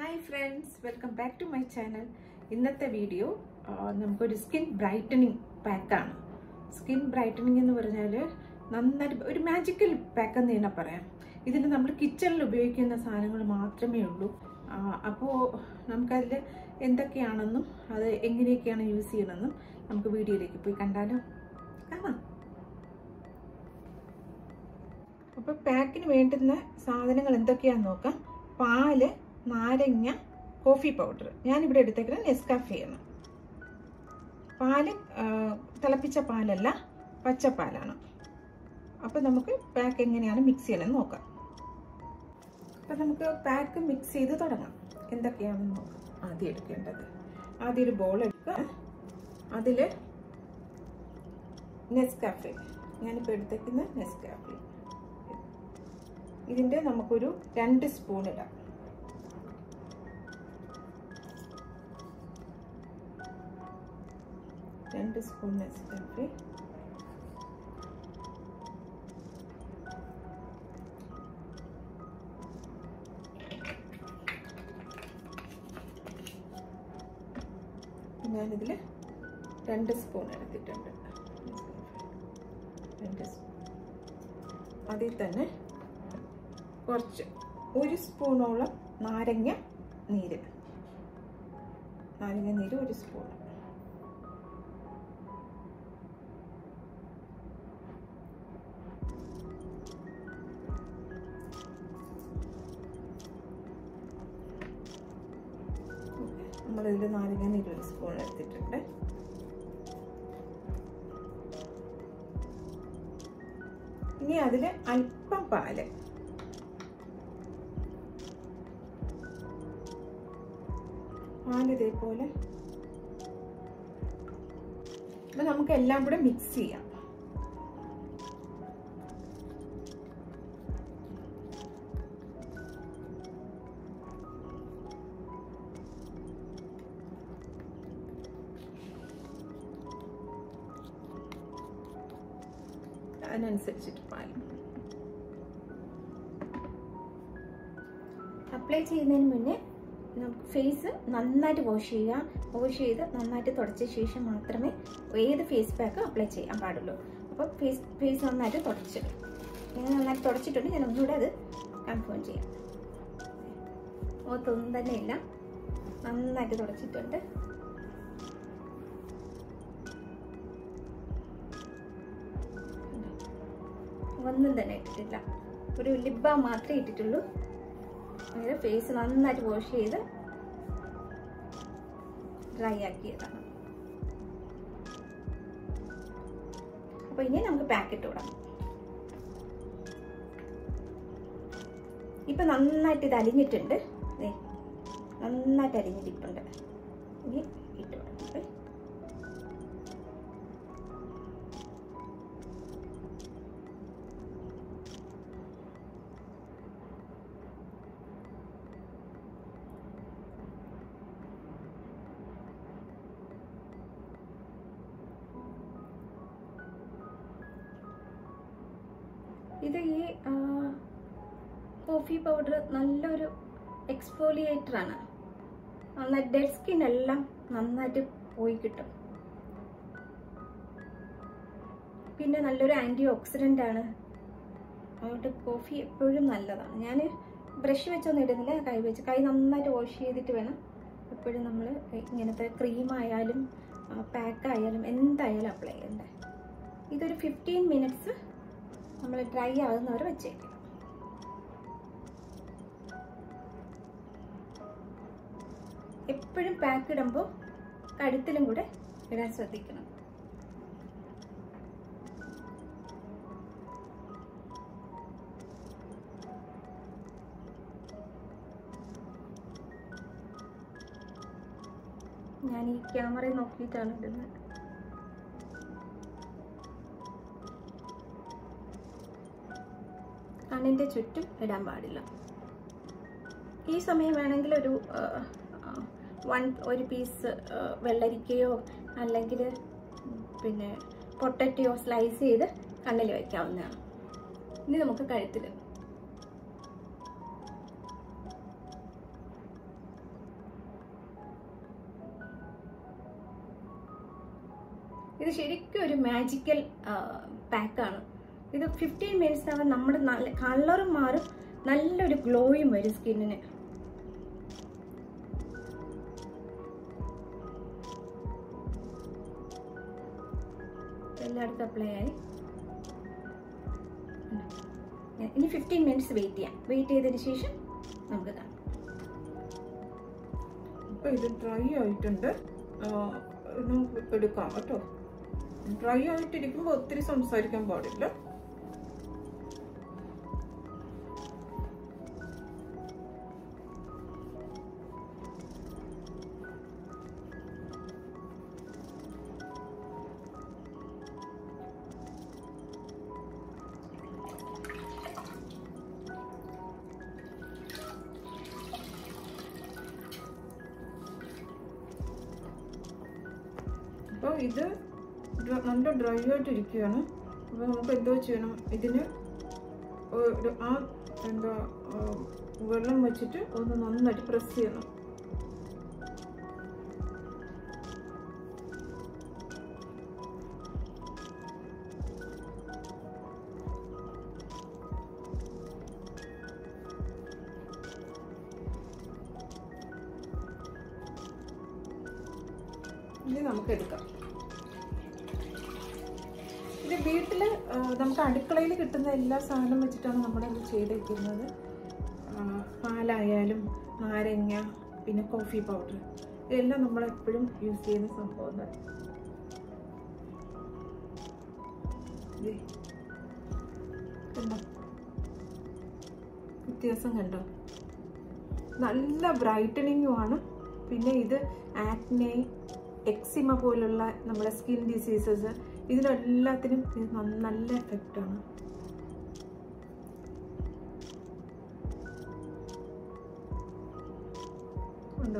Hi friends welcome back to my channel ഇന്നത്തെ video ആ, നമുക്കൊരു സ്കിൻ ബ്രൈറ്റനിങ് പാക്കാണ് സ്കിൻ ബ്രൈറ്റനിങ് എന്ന് പറഞ്ഞാൽ നന്നായിട്ട് ഒരു മാജിക്കൽ പാക്ക് എന്ന് തന്നെ പറയാം ഇതിൽ നമ്മൾ കിച്ചണിൽ ഉപയോഗിക്കുന്ന സാധനങ്ങൾ മാത്രമേ ഉള്ളൂ അപ്പോൾ നമുക്കതിൽ എന്തൊക്കെയാണെന്നും അത് എങ്ങനെയൊക്കെയാണ് യൂസ് ചെയ്യണമെന്നും നമുക്ക് വീഡിയോയിലേക്ക് പോയി കണ്ടാലോ കാണാം അപ്പോൾ പാക്കിന് വേണ്ടുന്ന സാധനങ്ങൾ എന്തൊക്കെയാണെന്ന് നോക്കാം പാല് നാരങ്ങ കോഫി പൗഡർ ഞാനിവിടെ എടുത്തേക്കുന്നത് നെസ്കാഫെയാണ് പാല് ആ, തിളപ്പിച്ച പാലല്ല പച്ചപ്പാലാണ് അപ്പോൾ നമുക്ക് പാക്ക് എങ്ങനെയാണ് മിക്സ് ചെയ്യണമെന്ന് നോക്കാം അപ്പം നമുക്ക് പാക്ക് മിക്സ് ചെയ്ത് തുടങ്ങാം എന്തൊക്കെയാണെന്ന് നോക്കാം ആദ്യം എടുക്കേണ്ടത് ആദ്യം ഒരു ബോൾ എടുക്കുക അതിൽ നെസ്കാഫെ ഞാനിപ്പോൾ എടുത്തേക്കുന്ന നെസ്കാഫെ ഇതിൻ്റെ നമുക്കൊരു രണ്ട് സ്പൂൺ ഇടാം രണ്ട് സ്പൂൺ നെസ്കാഫെ ഞാനിതിൽ രണ്ട് സ്പൂൺ എടുത്തിട്ടുണ്ട് രണ്ട് സ്പൂൺ അതിൽ തന്നെ കുറച്ച് ഒരു സ്പൂണോളം നാരങ്ങ നീര് നാരങ്ങ നീര് ഒരു സ്പൂൺ നമ്മളിതിൽ നാരങ്ങ നീര് ഒരു സ്പൂൺ എടുത്തിട്ടുണ്ട് ഇനി അതിൽ അല്പം പാല് പാല് ഇതേപോലെ അപ്പൊ നമുക്ക് എല്ലാം കൂടെ മിക്സ് ചെയ്യാം അതിനനുസരിച്ചിട്ട് പാൽ അപ്ലൈ ചെയ്യുന്നതിന് മുന്നേ നമുക്ക് ഫേസ് നന്നായിട്ട് വാഷ് ചെയ്യുക വാഷ് ചെയ്ത് നന്നായിട്ട് തുടച്ച ശേഷം മാത്രമേ ഏത് ഫേസ് പാക്ക് അപ്ലൈ ചെയ്യാൻ പാടുള്ളൂ അപ്പോൾ ഫേസ് ഫേസ് നന്നായിട്ട് തുടച്ച് ഞാൻ നന്നായിട്ട് തുടച്ചിട്ടുണ്ട് ഞാൻ ഒന്നുകൂടെ അത് കൺഫേം ചെയ്യാം മുഖത്തൊന്നും തന്നെ ഇല്ല നന്നായിട്ട് തുടച്ചിട്ടുണ്ട് ഒന്നും തന്നെ ഇട്ടിട്ടില്ല ഒരു ലിപ് ബാം മാത്രമേ ഇട്ടിട്ടുള്ളൂ അങ്ങനെ ഫേസ് നന്നായിട്ട് വാഷ് ചെയ്ത് ഡ്രൈ ആക്കിയതാണ് അപ്പൊ ഇനി നമുക്ക് പാക്കറ്റ് ഇടാം ഇപ്പൊ നന്നായിട്ട് ഇത് അലിഞ്ഞിട്ടുണ്ട് ദേ, നന്നായിട്ട് അലിഞ്ഞിരിപ്പുണ്ട് ഇനി ഇട്ട് കൊടുക്കാം ഇത് ഈ കോഫി പൗഡർ നല്ലൊരു എക്സ്ഫോലിയേറ്റർ ആണ് നന്നായിട്ട് ഡെഡ് സ്കിൻ എല്ലാം നന്നായിട്ട് പോയി കിട്ടും പിന്നെ നല്ലൊരു ആൻറ്റി ഓക്സിഡൻ്റ് ആണ് അതുകൊണ്ട് കോഫി എപ്പോഴും നല്ലതാണ് ഞാൻ ബ്രഷ് വെച്ചൊന്നും ഇടുന്നില്ല കൈ വെച്ച് കൈ നന്നായിട്ട് വാഷ് ചെയ്തിട്ട് വേണം എപ്പോഴും നമ്മൾ ഇങ്ങനത്തെ ക്രീം ആയാലും പാക്ക് ആയാലും എന്തായാലും അപ്ലൈ ചെയ്യണ്ടേ ഇതൊരു ഫിഫ്റ്റീൻ മിനിറ്റ്സ് നമ്മൾ ഡ്രൈ ആകുന്നവരെ വെച്ചേക്കാം എപ്പോഴും പാക്ക് ഇടുമ്പോൾ കഴുത്തിലും കൂടെ ഇടാൻ ശ്രദ്ധിക്കണം ഞാൻ ഈ ക്യാമറ നോക്കിയിട്ടാണ് ഇടുന്നത് കണ്ണിൻ്റെ ചുറ്റും ഇടാൻ പാടില്ല ഈ സമയം വേണമെങ്കിൽ ഒരു വൺ ഒരു പീസ് വെള്ളരിക്കയോ അല്ലെങ്കിൽ പിന്നെ പൊട്ടറ്റയോ സ്ലൈസ് ചെയ്ത് കണ്ണിൽ വയ്ക്കാവുന്നതാണ് ഇനി നമുക്ക് കഴുത്തിൽ ഇത് ശരിക്കും ഒരു മാജിക്കൽ പാക്കാണ് ഇത് ഫിഫ്റ്റീൻ മിനിറ്റ്സ് ആവാൻ നമ്മുടെ നല്ല കളറും മാറും നല്ലൊരു ഗ്ലോയും വരും സ്കിന്നിന് എല്ലായിടത്തും അപ്ലൈ ആയി ഇനി ഫിഫ്റ്റീൻ മിനിറ്റ്സ് വെയിറ്റ് ചെയ്യാം വെയിറ്റ് ചെയ്തതിന് ശേഷം നമുക്ക് കാണാം ഇപ്പൊ ഇത് ഡ്രൈ ആയിട്ടുണ്ട് ആ, നമുക്ക് എടുക്കാം കേട്ടോ ഡ്രൈ ആയിട്ടിരിക്കുമ്പോൾ ഒത്തിരി സംസാരിക്കാൻ പാടില്ല അപ്പോൾ ഇത് ഡ്ര- നല്ല ഡ്രൈ ആയിട്ട് ഇരിക്കുകയാണ് അപ്പോൾ നമുക്ക് എന്തോ ചെയ്യണം ഇതിന് ഒരു ആ എന്താ ആ, വെള്ളം വെച്ചിട്ട് ഒന്ന് നന്നായിട്ട് പ്രസ് ചെയ്യണം ഇനി നമുക്ക് എടുക്കാം ഇത് വീട്ടിൽ നമുക്ക് അടുക്കളയിൽ കിട്ടുന്ന എല്ലാ സാധനം വെച്ചിട്ടാണ് നമ്മളിത് ചെയ്തിരിക്കുന്നത് ആ, പാലായാലും നാരങ്ങ പിന്നെ കോഫി പൗഡർ ഇതെല്ലാം നമ്മൾ എപ്പോഴും യൂസ് ചെയ്യുന്ന സംഭവം തന്നെ ദേ. കണ്ടോ വ്യത്യാസം കണ്ടോ നല്ല ബ്രൈറ്റനിങ്ങും ആണ് പിന്നെ ഇത് ആക്നെ എക്സിമ പോലുള്ള നമ്മുടെ സ്കിൻ ഡിസീസസ് ഇതിനെല്ലാത്തിനും ഇത് ന- നല്ല എഫക്റ്റ് ആണ് ഉണ്ടോ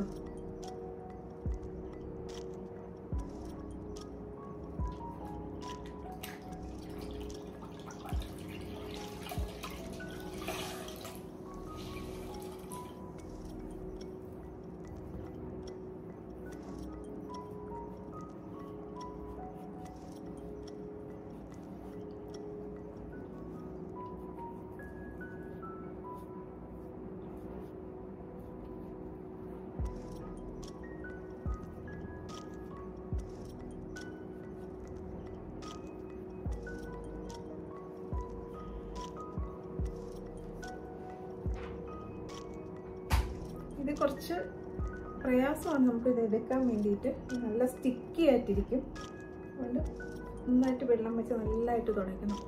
ഇത് കുറച്ച് പ്രയാസമാണ് നമുക്ക് ഇത് എടുക്കാൻ വേണ്ടിയിട്ട് ഇത് നല്ല സ്റ്റിക്കി ആയിട്ടിരിക്കും അതുകൊണ്ട് നന്നായിട്ട് വെള്ളം വെച്ച് നല്ലതായിട്ട് തുടയ്ക്കണം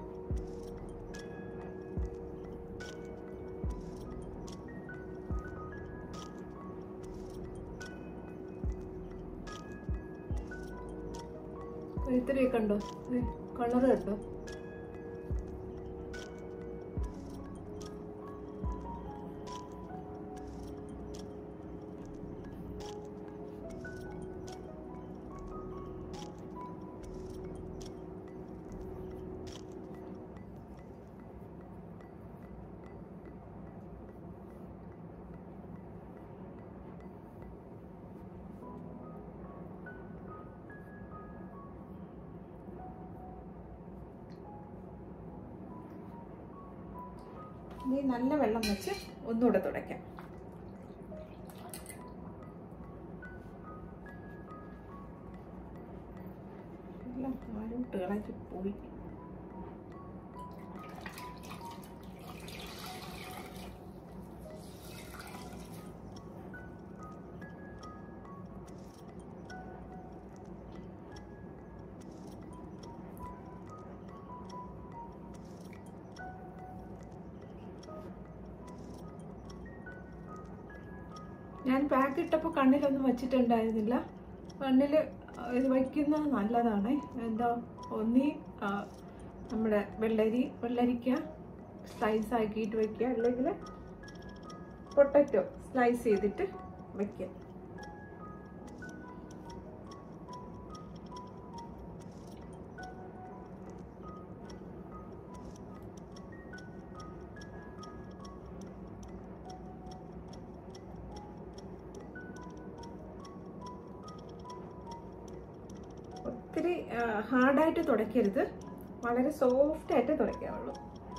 ഇത്രയൊക്കെ ഉണ്ടോ കളർ കണ്ടോ ഇനി നല്ല വെള്ളം വെച്ച് ഒന്നുകൂടെ തുടയ്ക്കാം എല്ലാം ആരോട്ട് കളഞ്ഞ് പോയി ഞാൻ പാക്ക് ഇട്ടപ്പോൾ കണ്ണിലൊന്നും വെച്ചിട്ടുണ്ടായിരുന്നില്ല കണ്ണിൽ ഇത് വയ്ക്കുന്നത് നല്ലതാണ് എന്താ ഒന്നി ആ, നമ്മുടെ വെള്ളരി വെള്ളരിക്ക സ്ലൈസ് ആക്കിയിട്ട് വയ്ക്കുക അല്ലെങ്കിൽ പൊട്ടറ്റോ സ്ലൈസ് ചെയ്തിട്ട് വയ്ക്കുക ഒത്തിരി ഹാർഡായിട്ട് തുടയ്ക്കരുത് വളരെ സോഫ്റ്റ് ആയിട്ട് തുടയ്ക്കാവുള്ളൂ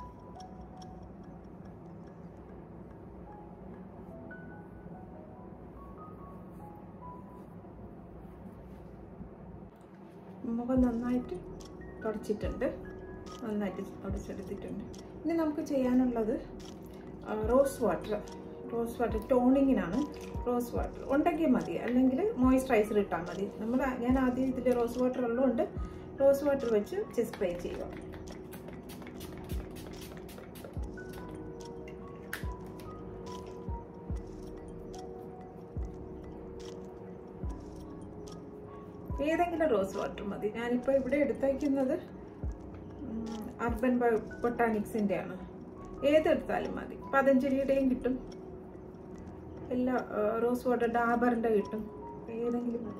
മുഖം നന്നായിട്ട് തുടച്ചിട്ടുണ്ട് നന്നായിട്ട് തുടച്ചെടുത്തിട്ടുണ്ട് ഇനി നമുക്ക് ചെയ്യാനുള്ളത് ആ, റോസ് വാട്ടർ റോസ് വാട്ടർ ടോണിങ്ങിനാണ് റോസ് വാട്ടർ ഉണ്ടെങ്കിൽ മതി അല്ലെങ്കിൽ മോയ്സ്ചറൈസർ ഇട്ടാൽ മതി നമ്മൾ ഞാൻ ആദ്യം ഇതിൽ റോസ് വാട്ടർ ഉള്ളതുകൊണ്ട് റോസ് വാട്ടർ വെച്ച് ജസ്റ്റ് സ്പ്രേ ചെയ്യുക ഏതെങ്കിലും റോസ് വാട്ടർ മതി ഞാനിപ്പോൾ ഇവിടെ എടുത്തേക്കുന്നത് അർബൻ ബൊട്ടാനിക്സിൻ്റെ ആണ് ഏതെടുത്താലും മതി പതഞ്ജലിയുടെയും കിട്ടും എല്ലാ ആ, റോസ് വാട്ടർ ഡാബറിൻ്റെ കിട്ടും ഏതെങ്കിലും മതി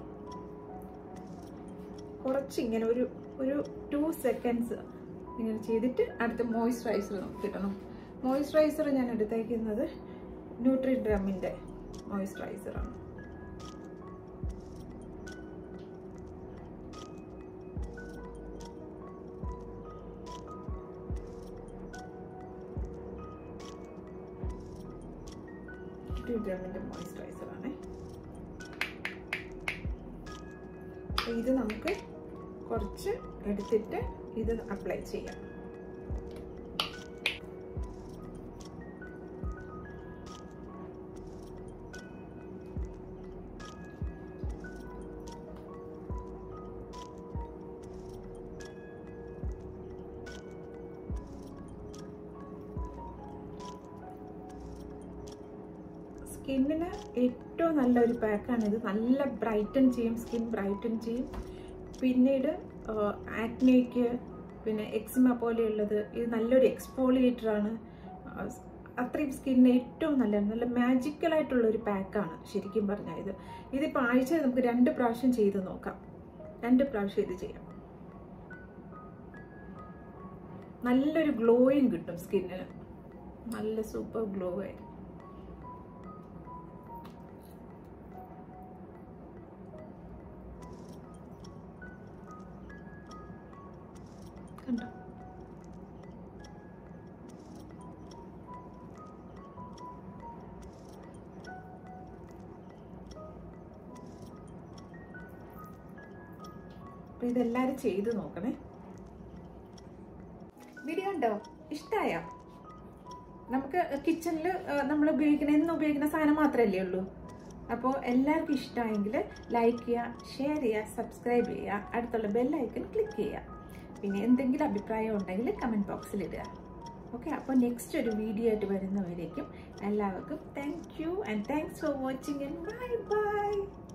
കുറച്ച് ഇങ്ങനെ ഒരു ഒരു ടു സെക്കൻഡ്സ് ഇങ്ങനെ ചെയ്തിട്ട് അടുത്ത മോയ്സ്ചറൈസർ നമുക്ക് കിട്ടണം മോയ്സ്ചറൈസർ ഞാൻ എടുത്തേക്കുന്നത് ന്യൂട്രി ഡ്രമ്മിൻ്റെ മോയ്സ്ചറൈസറാണ് ഡ്രമ്മിൻ്റെ മോയ്സ്ചറൈസറാണ് ഇത് നമുക്ക് കുറച്ച് എടുത്തിട്ട് ഇത് അപ്ലൈ ചെയ്യാം സ്കിന്നിന് ഏറ്റവും നല്ലൊരു പാക്കാണ് ഇത് നല്ല ബ്രൈറ്റൻ ചെയ്യും സ്കിൻ ബ്രൈറ്റൻ ചെയ്യും പിന്നീട് ആക്നേക്ക് പിന്നെ എക്സിമ പോലെയുള്ളത് ഇത് നല്ലൊരു എക്സ്പോളിയേറ്റർ ആണ് ആ, അത്രയും സ്കിന്നിന് ഏറ്റവും നല്ല നല്ല മാജിക്കൽ ആയിട്ടുള്ള ഒരു പാക്കാണ് ശരിക്കും പറഞ്ഞാൽ ഇത് ഇതിപ്പോൾ ആഴ്ച നമുക്ക് രണ്ട് പ്രാവശ്യം ചെയ്ത് നോക്കാം രണ്ട് പ്രാവശ്യം ഇത് ചെയ്യാം നല്ലൊരു ഗ്ലോയും കിട്ടും സ്കിന്നിന് നല്ല സൂപ്പർ ഗ്ലോ ആയിരിക്കും കണ്ടോ അപ്പൊ ഇതെല്ലാരും ചെയ്തു നോക്കണേ വീഡിയോ ഉണ്ടോ ഇഷ്ടായോ നമുക്ക് കിച്ചണിൽ നമ്മൾ ഉപയോഗിക്കുന്ന എന്ന് ഉപയോഗിക്കുന്ന സാധനം മാത്രമല്ലേ ഉള്ളൂ അപ്പോൾ എല്ലാവർക്കും ഇഷ്ടമായെങ്കിൽ ലൈക്ക് ചെയ്യുക ഷെയർ ചെയ്യുക സബ്സ്ക്രൈബ് ചെയ്യുക അടുത്തുള്ള ബെല്ലൈക്കൺ ക്ലിക്ക് ചെയ്യുക പിന്നെ എന്തെങ്കിലും അഭിപ്രായം ഉണ്ടെങ്കിൽ കമൻറ്റ് ബോക്സിൽ ഇടുക ഓക്കെ അപ്പോൾ നെക്സ്റ്റ് ഒരു വീഡിയോ ആയിട്ട് വരുന്നവരേക്കും എല്ലാവർക്കും thank you and thanks for watching and bye by